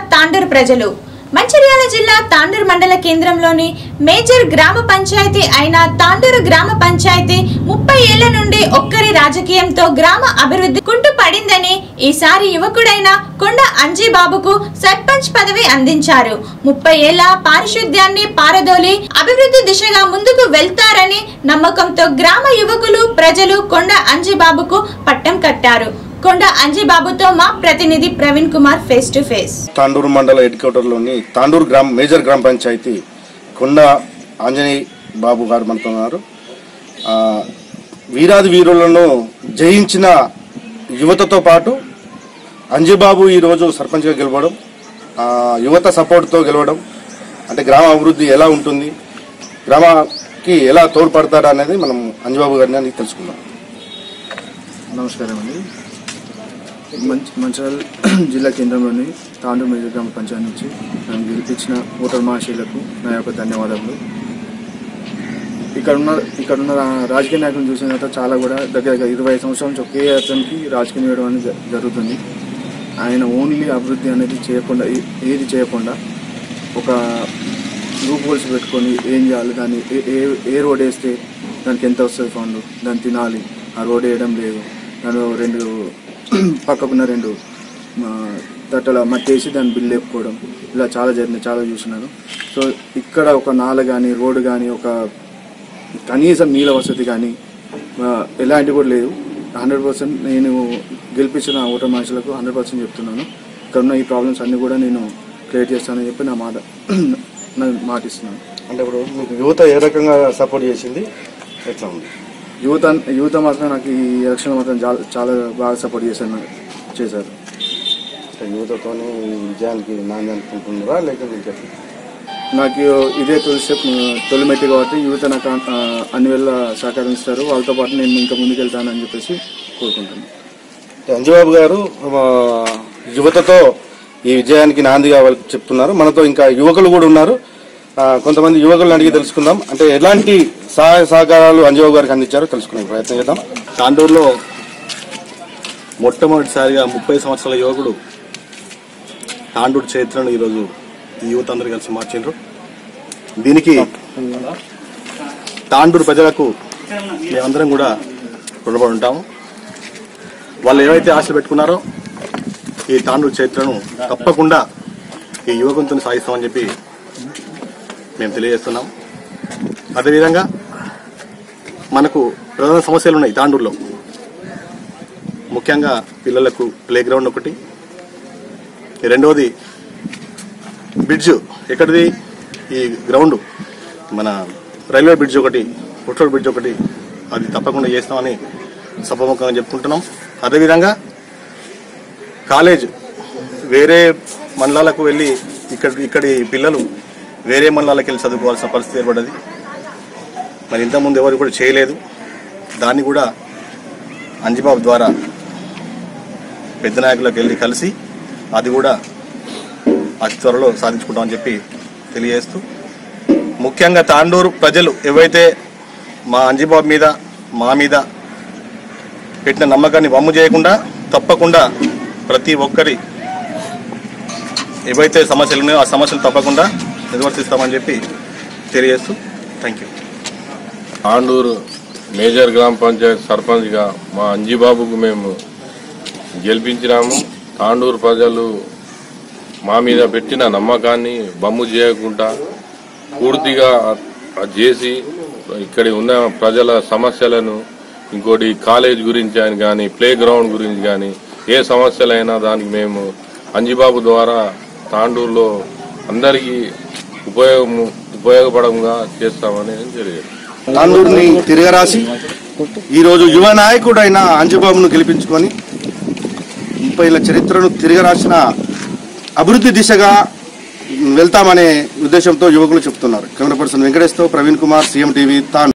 తాండూరు ప్రజలు మంచిర్యాల జిల్లా తాండూరు మండల కేంద్రంలోని మేజర్ గ్రామ పంచాయతీ అయిన తాండూరు గ్రామ పంచాయతీ ముప్పై ఏళ్ల నుండి ఒక్కరి రాజకీయంతో గ్రామ అభివృద్ధి కుంటు పడిందని ఈసారి యువకుడైన కొండ అంజీబాబుకు సర్పంచ్ పదవి అందించారు ముప్పై ఏళ్ల పారిశుద్ధ్యాన్ని పారదోలి అభివృద్ధి దిశగా ముందుకు వెళ్తారని నమ్మకంతో గ్రామ యువకులు ప్రజలు కొండ అంజీబాబుకు పట్టం కట్టారు కొండ అంజీబాబుతో మా ప్రతినిధి Praveen Kumar face to face Tandur మండల హెడ్ క్వార్టర్లోని తాండూరు గ్రామ మేజర్ గ్రామ పంచాయతీ కొండ ఆంజనేయ బాబు గారు మనతో ఉన్నారు ఆ, వీరాది వీరులను జయించిన యువతతో పాటు అంజీబాబు ఈరోజు సర్పంచ్గా గెలవడం ఆ, యువత సపోర్ట్తో గెలవడం అంటే గ్రామ అభివృద్ధి ఎలా ఉంటుంది గ్రామానికి ఎలా తోడ్పడతాడు అనేది మనం అంజబాబు గారిని అని తెలుసుకుందాం నమస్కారం అండి మంచి మంచిర్యాల జిల్లా కేంద్రంలోని తాండూరు మేజర్ గ్రామ పంచాయతీ నుంచి నన్ను గెలిపించిన ఓటర్ మహాశీలకు నా యొక్క ధన్యవాదములు ఇక్కడ ఉన్న ఇక్కడ ఉన్న రా- రాజకీయ నాయకులను చూసిన తర్వాత చాలా కూడా దగ్గర దగ్గర ఇరవై సంవత్సరాల నుంచి ఒకే అతనికి రాజకీయం చేయడం అనేది జ- జరుగుతుంది ఆయన ఓన్లీ అభివృద్ధి అనేది చేయకుండా ఏ- ఏది చేయకుండా ఒక రూప్ హోల్స్ పెట్టుకొని ఏం చేయాలి దాన్ని ఏ ఏ ఏ రోడ్ వేస్తే దానికి ఎంత వస్తుంది ఫండ్ దాన్ని తినాలి ఆ రోడ్ వేయడం లేదు దాని రెండు పక్కకున్న రెండు ఆ, తట్టల మట్టి వేసి దాన్ని బిల్లు లేపుకోవడం ఇలా చాలా జరిగింది చాలా చూసినాను సో ఇక్కడ ఒక నాల కానీ రోడ్డు కానీ ఒక కనీసం నీళ్ళ వసతి కానీ ఆ, ఎలాంటి కూడా లేదు హండ్రెడ్ పర్సెంట్ నేను గెలిపించిన ఓటర్ మనుషులకు హండ్రెడ్ పర్సెంట్ చెప్తున్నాను ఇక్కడ ఉన్న ఈ ప్రాబ్లమ్స్ అన్ని కూడా నేను క్రియేట్ చేస్తానని చెప్పి నా మాట నా మాట ఇస్తున్నాను అంటే ఇప్పుడు మీకు యువత ఏ రకంగా సపోర్ట్ చేసింది ఎట్లా ఉంది యువత యువత మాత్రం నాకు ఈ ఎలక్షన్ మాత్రం చాలా చాలా బాగా సపోర్ట్ చేశాను చేశారు అంటే యువతతోనే ఈ విజయానికి నాంది అనుకుంటున్నారా లేకపోతే ఇంకెట్లా? నాకు ఇదే తొలి స్టెప్ తొలి మెట్టి కాబట్టి యువత నాకు ఆ, అన్ని వేళ సహకరిస్తారు వాళ్ళతో పాటు నేను ఇంకా ముందుకెళ్తానని చెప్పేసి కోరుకుంటున్నాను అంజబాబు గారు ఆ, యువతతో ఈ విజయానికి నాంది కావాలి చెప్తున్నారు మనతో ఇంకా యువకులు కూడా ఉన్నారు ఆ, కొంతమంది యువకులను అడిగి తెలుసుకుందాం అంటే ఎలాంటి సహాయ సహకారాలు అంజబాబు గారికి అందించారో తెలుసుకునే ప్రయత్నం చేద్దాం తాండూరులో మొట్టమొదటిసారిగా ముప్పై సంవత్సరాల యువకుడు తాండూరు చరిత్రను ఈరోజు ఈ యువత అందరూ కలిసి మార్చిండ్రు దీనికి తాండూరు ప్రజలకు మేమందరం కూడా రుణపడి ఉంటాము వాళ్ళు ఏవైతే ఆశలు పెట్టుకున్నారో ఈ తాండూరు చరిత్రను తప్పకుండా ఈ యువకులతో సాగిస్తామని చెప్పి మేము తెలియజేస్తున్నాం అదేవిధంగా మనకు ప్రధాన సమస్యలు ఉన్నాయి తాండూరులో ముఖ్యంగా పిల్లలకు ప్లే గ్రౌండ్ ఒకటి రెండవది బ్రిడ్జ్ ఎక్కడిది ఈ గ్రౌండ్ మన రైల్వే బ్రిడ్జ్ ఒకటి ఫుట్రోడ్ బ్రిడ్జ్ ఒకటి అది తప్పకుండా చేస్తామని సభముఖంగా చెప్పుకుంటున్నాం అదేవిధంగా కాలేజ్ వేరే మండలాలకు వెళ్ళి ఇక్కడ ఇక్కడి పిల్లలు వేరే మండలాలకు వెళ్ళి చదువుకోవాల్సిన పరిస్థితి ఏర్పడ్డది మరి ఇంతకుముందు ఎవరు కూడా చేయలేదు దాన్ని కూడా అంజిబాబు ద్వారా పెద్ద నాయకులకు వెళ్ళి కలిసి అది కూడా అతి త్వరలో సాధించుకుంటామని చెప్పి తెలియజేస్తూ ముఖ్యంగా తాండూరు ప్రజలు ఏవైతే మా అంజిబాబు మీద మా మీద పెట్టిన నమ్మకాన్ని వమ్ము చేయకుండా తప్పకుండా ప్రతి ఒక్కరి ఏవైతే సమస్యలు ఉన్నాయో ఆ సమస్యలు తప్పకుండా నిర్వర్తిస్తామని చెప్పి తెలియజేస్తూ థ్యాంక్ యూ ఆండూరు మేజర్ గ్రామ పంచాయత్ సర్పంచ్గా మా అంజిబాబుకు మేము గెలిపించినాము తాండూరు ప్రజలు మా మీద పెట్టిన నమ్మకాన్ని బమ్ము చేయకుండా పూర్తిగా అది చేసి ఇక్కడ ఉన్న ప్రజల సమస్యలను ఇంకోటి కాలేజ్ గురించి అని కానీ ప్లే గ్రౌండ్ గురించి కానీ ఏ సమస్యలైనా దానికి మేము అంజిబాబు ద్వారా తాండూరులో అందరికీ ఉపయోగం ఉపయోగపడంగా చేస్తామని తెలియదు తాండూరుని తిరగరాసి ఈరోజు యువ నాయకుడైన అంజబాబును గెలిపించుకొని ముప్పై ఏళ్ల చరిత్రను తిరగరాసిన అభివృద్ధి దిశగా వెళ్తామనే ఉద్దేశంతో యువకులు చెప్తున్నారు కెమెరా పర్సన్ వెంకటేష్తో ప్రవీణ్ కుమార్ సీఎం టీవీ తాండూరు